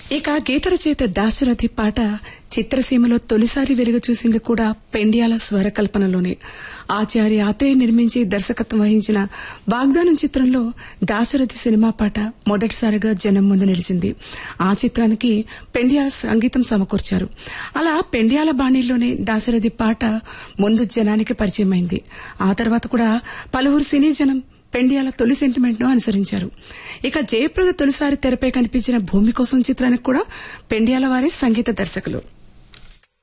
ఇక గీత రచయిత దాశరథి పాట చిత్రసీమలో తొలిసారి వెలుగు చూసింది కూడా పెండియాల స్వరకల్పనలోనే ఆచార్య ఆత్రేయ నిర్మించి దర్శకత్వం వహించిన వాగ్దానం చిత్రంలో దాశరథి సినిమా పాట మొదటిసారిగా జనం ముందు నిలిచింది ఆ చిత్రానికి పెండియాల సంగీతం సమకూర్చారు అలా పెండియాల బాణీల్లోనే దాశరథి పాట ముందు జనానికి పరిచయమైంది ఆ తర్వాత కూడా పలువురు సినీ జనం పెండియాల తొలి సెంటిమెంట్ ను అనుసరించారు ఇక జయప్రద తొలిసారి తెరపై కనిపించిన భూమి కోసం చిత్రానికి కూడా పెండియాల వారే సంగీత దర్శకులు